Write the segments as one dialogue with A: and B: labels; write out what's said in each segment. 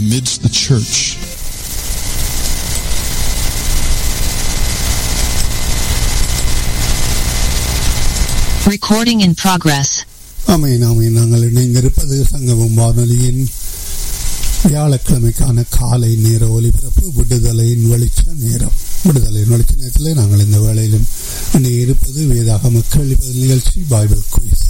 A: amidst the church.
B: Recording in progress.
C: ஆமென் ஆமென் நாங்கள் இணைந்திருப்பது சங்கமம் வானொலியின் வியாழக்கிழமைக்கான காலை நேர ஒலிபரப்பு விடுதலையின் வெளிச்ச நேரம் விடுதலையின் வெளிச்ச நேரத்தில் நாங்கள் இந்த வேளையிலும் இணையிருப்பது வேதாகம கேள்வி பதில் நிகழ்ச்சி பைபிள் குயிஸ்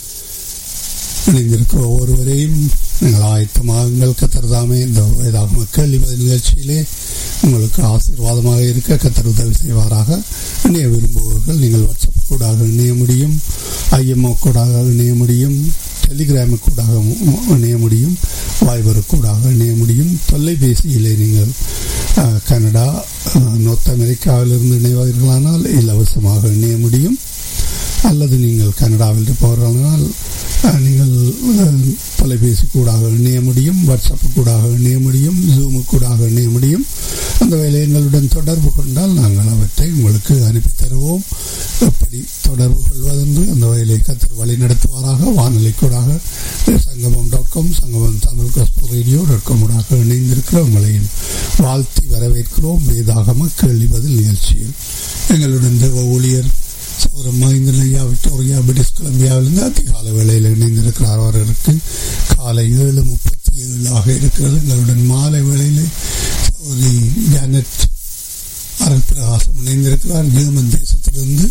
C: இணைந்திருக்கிற ஒவ்வொருவரையும் நீங்கள் ஆயத்தமாகுங்கள் கத்தர்தாமே இந்த வேதாகம கேள்வி பதில் நிகழ்ச்சியிலே உங்களுக்கு ஆசீர்வாதமாக இருக்க கத்தர் உதவி செய்வாராக இணைய விரும்புபவர்கள் நீங்கள் வாட்ஸ்அப் கூடாக இணைய முடியும் ஐஎம்ஓ கூடாக இணைய முடியும் டெலிகிராமு கூடாக இணைய முடியும் வாய்பரு கூடாக இணைய முடியும் தொலைபேசியிலே நீங்கள் அஹ், கனடா அஹ், நோர்த் அமெரிக்காவிலிருந்து இணைவார்களானால் இலவசமாக இணைய முடியும் அல்லது நீங்கள் கனடாவில் இருப்பவர்களானால் அஹ், நீங்கள் அஹ், தொலைபேசி கூடாக இணைய முடியும் வாட்ஸ்அப் கூடாக இணைய முடியும் ஜூமு கூடாக இணைய முடியும் அந்த வேலை எங்களுடன் தொடர்பு கொண்டால் நாங்கள் அவற்றை உங்களுக்கு அனுப்பி தருவோம் எப்படி தொடர்பு கொள்வதென்று அந்த வயலை கத்தர் வழி நடத்துவாராக வானொலி கூடாக சங்கமம் dot com Sangamam Tamil gospel radio dot காமோடாக இணைந்திருக்கிற உங்களையும் வாழ்த்தி வரவேற்கிறோம் வேதாகம கேள்வி பதில் நிகழ்ச்சியில் எங்களுடன் தேவ ஊழியர் சௌரம் மஹிந்திரன் ஐயா விக்டோரியா பிரிட்டிஷ் கொலம்பியாவிலிருந்து அதிகால வேளையில் இணைந்திருக்கிறார் அவர்களுக்கு காலை ஏழு முப்பத்தி ஏழு ஆக இருக்கிறது எங்களுடன் மாலை வேளையில் சௌரி ஜானட் அருள் பிரகாசம் இணைந்திருக்கிறார் ஜெர்மன் தேசத்திலிருந்து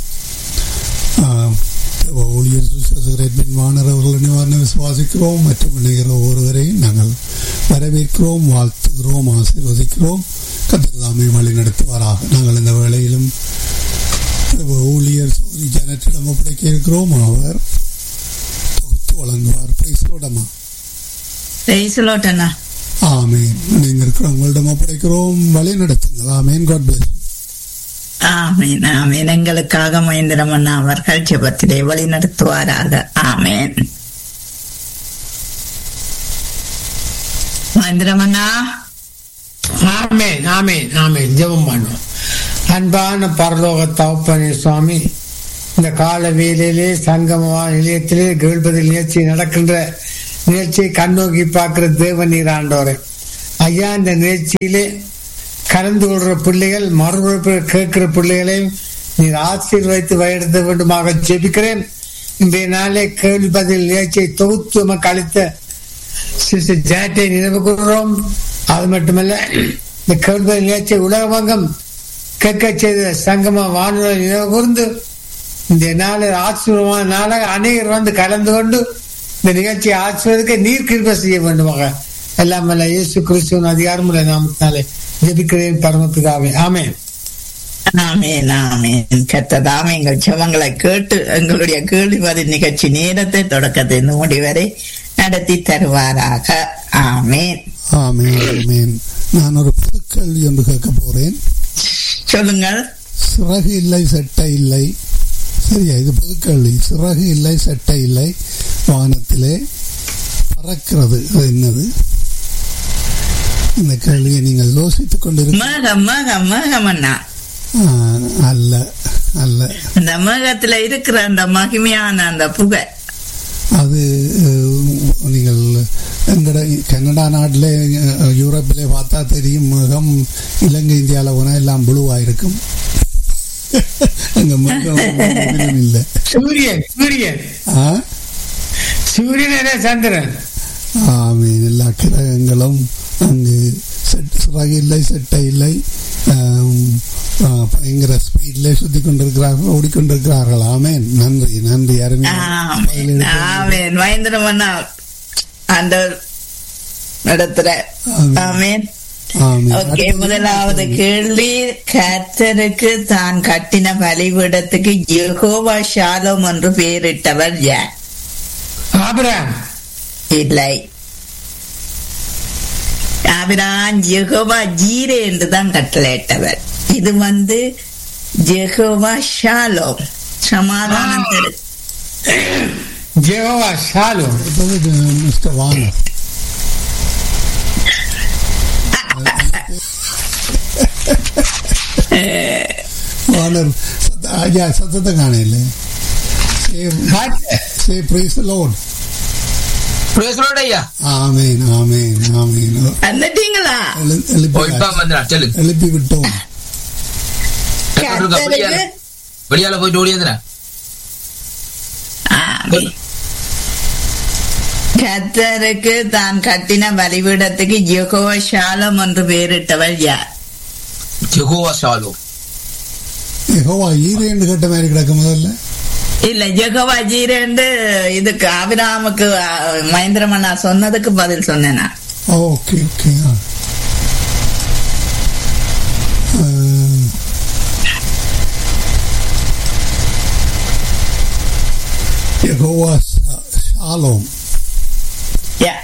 C: ஆஹ், தேவ ஊழியர் சுசேரத்தின் வானர் அவர்கள் நிவாரண விசுவாசிக்கிறோம் மற்றும் இணைகிற ஒருவரையும் நாங்கள் வரவேற்கிறோம் வாழ்த்துகிறோம் ஆசீர்வதிக்கிறோம் கத்திரதாமே வழி நடத்துவாராக நாங்கள் இந்த வேளையிலும் தேவ ஊழியர் சௌரி ஜனத்திடம் ஒப்படைக்க இருக்கிறோம் அவர் தொகுத்து வழங்குவார் பிரைஸ்லோடமா
D: பேசலோட்டண்ணா
C: ஆமேன் இணைந்திருக்கிற உங்களிடம் ஒப்படைக்கிறோம் வழி நடத்துங்கள் ஆமேன் காட் பிளஸ்
D: ஆமேன் ஆமேன் எங்களுக்காக மகேந்திரம் அண்ணா அவர்கள் ஜெபத்திலே வழி நடத்துவாராக ஆமேன் மகேந்திரம் அண்ணா
E: ஆமேன் ஆமேன் ஆமேன் ஜெபம் பண்ணுவோம் அன்பான பரலோக தகப்பனே சுவாமி இந்த கால வேலையிலே சங்கம நிலையத்திலே கேள்பதில் நிகழ்ச்சி நடக்கின்ற நிகழ்ச்சியை கண்ணோக்கி பார்க்கிற தேவ நீராண்டோரே ஐயா இந்த நிகழ்ச்சியிலே கலந்து கொள்கிற பிள்ளைகள் மறுபடிப்பு கேட்கிற பிள்ளைகளையும் நீர் ஆசீர்வதித்து வழிநடத்த வேண்டுமாக ஜெபிக்கிறேன் இன்றைய நாளே கேள்வி பதில் நிகழ்ச்சியை தொகுத்து நமக்கு அளித்த சிஸ்டர் ஜாட்டை நினைவு கூறுகிறோம் அது மட்டுமல்ல இந்த கேள்வி நிகழ்ச்சி உலகமங்கம் கேட்க செய்த சங்கம வானொலி நினைவு கூர்ந்து இந்த நாள் ஆச்சரியமான நாளாக அநேகர் வந்து கலந்து கொண்டு இந்த நிகழ்ச்சியை ஆசிர்வதிக்க நீர் கிருப செய்ய வேண்டுமாக எல்லாம் வல்ல இயேசு கிறிஸ்துவின் அதிகாரமுள்ள நாமத்தினாலே ஜெபிக்கிறேன் பரமபிதாவே ஆமென்
D: ஆமேன் ஆமேன் கத்ததாமே எங்கள் ஜெபங்களை கேட்டு எங்களுடைய கேள்வி பதில் நிகழ்ச்சி நேரத்தை தொடக்கத்திலிருந்து முடிவரை நடத்தி தருவாராக ஆமேன்
C: ஆமேன் ஆமேன் நான் ஒரு புது கேள்வி ஒன்று கேட்க போறேன்
D: சொல்லுங்கள்
C: சிறகு இல்லை சட்டை இல்லை சரியா இது புது கேள்வி சிறகு இல்லை சட்டை இல்லை வானத்திலே பறக்கிறது அது என்னது இந்த கேள்வியை நீங்கள் யோசித்துக் கொண்டிருக்க
D: மேகம் மேகம் மேகம் அண்ணா
C: அல்ல அல்ல
D: அந்த மேகத்துல இருக்கிற அந்த மகிமையான அந்த புகை
C: அது அஹ், நீங்கள் எங்கட கனடா நாட்டில் யூரோப்பிலே பார்த்தா தெரியும் மேகம் இலங்கை இந்தியாவில் போனால் எல்லாம் புழுவாக இருக்கும் அங்கே மேகம் எதுவும் இல்லை
E: சூரியன் சூரியன்
C: ஆ
E: சூரியனே சந்திரன்
C: ஆமீன் எல்லா கிரகங்களும் அங்கு செட் சிறகு இல்லை செட்டை இல்லை ஆம், ஆ, பயங்கர ஸ்பீட்ல சுத்தி கொண்டிருக்கிறார்கள் ஓடிக்கொண்டிருக்கிறார்கள் ஆமேன் நன்றி நன்றி அருமையான
D: ஆமேன்
C: பதிலளிப்பு.
D: ஆமேன் மகேந்திரம் அண்ணா அந்த இடத்துல
C: ஆமேன்.
D: ஆமேன்
C: ஆமீன்
D: ஓகே முதலாவது கேள்வி கர்த்தருக்கு தான் கட்டின பலிபீடத்துக்கு யெகோவா ஷாலோம் என்று பெயரிட்டவர் யார்
E: ஆபிரகாம்
D: இல்லை ஆபிரான் யெகோவா ஜீரே என்று தான் கட்டளையிட்டவர் இது வந்து ஜெகோவா ஷாலோம் சமாதானம் தரு
E: ஜெகோவா ஷாலும்
C: அடுத்தது மிஸ்டர் வானர் வானர் சத்த- ஐயா சத்தத்தை காணையில சே ப்ரைஸ் லோட்
A: பிரேசலோட ஐயா
C: ஆமேன் ஆமேன் ஆமேன்
D: வந்துட்டீங்களா
C: எழு-
A: ஓ
C: எழுப்பி
A: இப்ப வந்துடா சொல்லுங்க
C: எழுப்பி விட்டோம்
A: வெளியால
D: கர்த்தருக்கு
A: வெளியால போயிட்டு ஓடியதுடா
D: ஆமென். கர்த்தருக்கு தான் கட்டின பலிபீடத்துக்கு யெகோவா ஷாலம் என்று பெயரிட்டவர் யார்
A: ஜெகோவா ஷாலோ
C: யெகோவா ஈரேண்டு கட்ட மாதிரி கிடக்கு முதல்ல
D: இல்ல ஜெகோவா ஜீரேண்டு இதுக்கு அபிராமுக்கு மகேந்திரமண்ணா சொன்னதுக்கு பதில் சொன்னேனா
C: ஓகே ஓகே ஆ. ஆ, யெகோவா ஷா- ஷாலோம்
D: யா.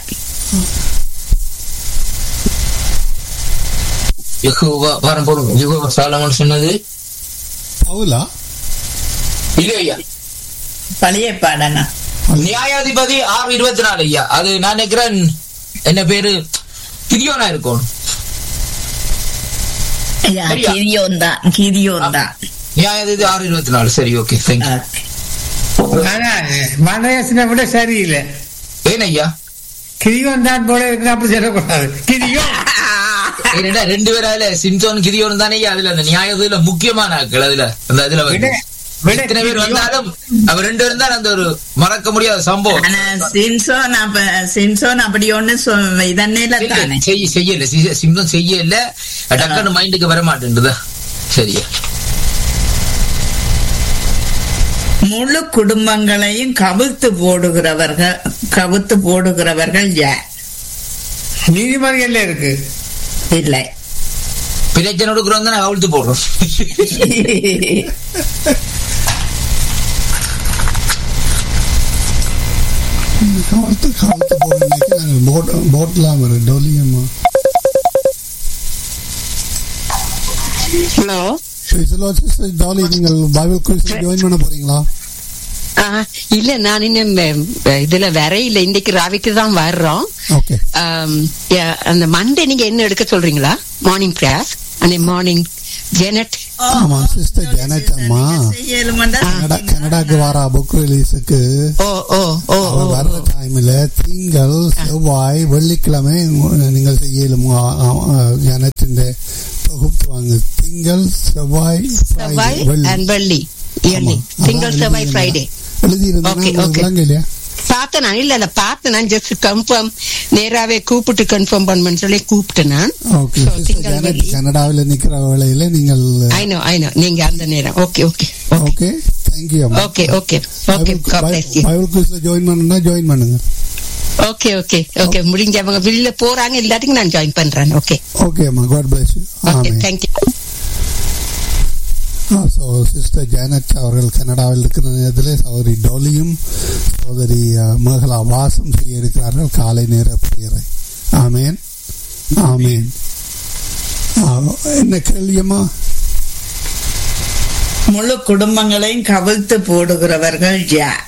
A: யெகோவா வாரம் போடுங்க யெகோவா ஷாலோன்னு சொன்னது
C: பவுலா
A: இல்ல ஐயா
D: பழைய பாடனா
A: நியாயாதிபதி ஆறு இருபத்தி நாலு ஐயா அது நான் நினைக்கிறேன் என்ன பேரு கிரியோனா இருக்கும்
D: யா,
A: சரியா?
D: கிரியோன் தான் கிரியோன் தான்
A: நியாயாதிபதி ஆறு இருபத்தி நாலு சரி ஓகே தேங்க்யூ
E: ஆனா மனரேசனை விட சரியில்லை
A: ஏன் ஐயா
E: கிரியோன் தான் போல இருக்கு அப்படி சொல்லக்கூடாது கிரியோன்
A: ஏன்னா ரெண்டு பேரும் அதுல சிம்சோன் கிரியோன் தானே ஐயா அதுல அந்த நியாயத்துல முக்கியமான ஆட்கள் அதுல அந்த இதுல வந்து
E: விட- விட
A: எத்தனை பேர்
E: கிரியோன்.
A: வந்தாலும் அவர் ரெண்டு பேரும் தான் அந்த ஒரு மறக்க முடியாத சம்பவம்
D: ஆனா சின்சோன் அப்ப சின்சோன் அப்படி ஒண்ணு சொ- இதன்னையில தானே
A: செய்ய செய்யல சி- சிம்சோன் செய்யல டக்குன்னு மைண்டுக்கு வர மாட்டேன்டுதா சரியா
D: முழு குடும்பங்களையும் கவிழ்த்து போடுகிறவர்கள் கவிழ்த்து போடுகிறவர்கள் யார்
E: நீதிமன்றங்கள்ல இருக்கு
D: இல்லை
A: பிரச்சனை கொடுக்குறோம் தான் அவிழ்த்து போடுறோம்
C: காலத்து காலத்து போட நினைக்கிறேன் போட் போட்லாம் வரும் டொலியம்மா
B: ஹலோ
C: ஜாலி நீங்கள் பைபிள் குவிஸ் ஜாயின் பண்ண போறீங்களா
B: இல்ல நான் இன்னும் அஹ், இதுல வரையில இன்னைக்கு ராவிக்கு தான் வர்றோம்
C: ஓகே
B: ஆம், yeah, அந்த மண்டே நீங்க என்ன எடுக்க சொல்றீங்களா மார்னிங் கிளாஸ் அந்த மார்னிங் ஜெனட்
C: ஆமா சிஸ்டர் ஜானட் அம்மா
D: செய்யலுமெண்டா
C: கனடா கனடாக்கு வர புக் ரிலீஸுக்கு
B: ஓ ஓ ஓ ஓ
C: அவர் வர்ற டைம்ல திங்கள் செவ்வாய் வெள்ளிக்கிழமை உங்க- நீங்கள் செய்யலும் ஜனத்தின் தொகுப்பு வாங்க திங்கள் செவ்வாய்
B: செவ்வாய்
C: Friday, வெள்ளி
B: அண்ட் வெள்ளி இயர்லி
C: ஆமா,
B: திங்கள்
C: அதான்
B: செவ்வாய் ஃப்ரைடே Okay, okay.
C: எழுதியிருந்தேன் இல்லையா
B: பார்த்தேன் நான் இல்ல இல்ல பார்த்தேன் நான் ஜஸ்ட் கன்ஃபார்ம் நேராவே கூப்பிட்டு கன்ஃபார்ம் பண்ணுன்னு சொல்லி கூப்பிட்டேன் நான்
C: ஓகே
B: So,
C: சிஸ்டர்
B: திங்கள்
C: ஜானட்
B: வெள்ளி
C: கனடாவில் நிக்கிற வேளையில நீங்கள்
B: ஐ நோ ஐ நோ நீங்க அந்த நேரம் ஓகே ஓகே
C: ஓகே தேங்க்யூ அம்மா
B: okay okay okay God bless you.
C: Bible குவிஸ்ல ஜாயின் பண்ணணும்னா ஜாயின் பண்ணுங்க
B: ஓகே ஓகே ஓகே முடிஞ்சவங்க வெளியில போறாங்க இல்லாட்டிக்கு நான் ஜாயின் பண்றேன் ஓகே
C: ஓகே அம்மா God bless you
B: okay
C: amen
B: thank you
C: so sister Janet அவர்கள் கனடாவில் இருக்கிற நேரத்தில் சகோதரி டோலியும் சகோதரி அஹ், மேகலா வாசம் செய்ய இருக்கிறார்கள் காலை நேர பிரேயரை ஆமேன் ஆமேன் ஆ, என்ன கேள்வியம்மா
D: முழு குடும்பங்களையும் கவிழ்த்து போடுகிறவர்கள் யார்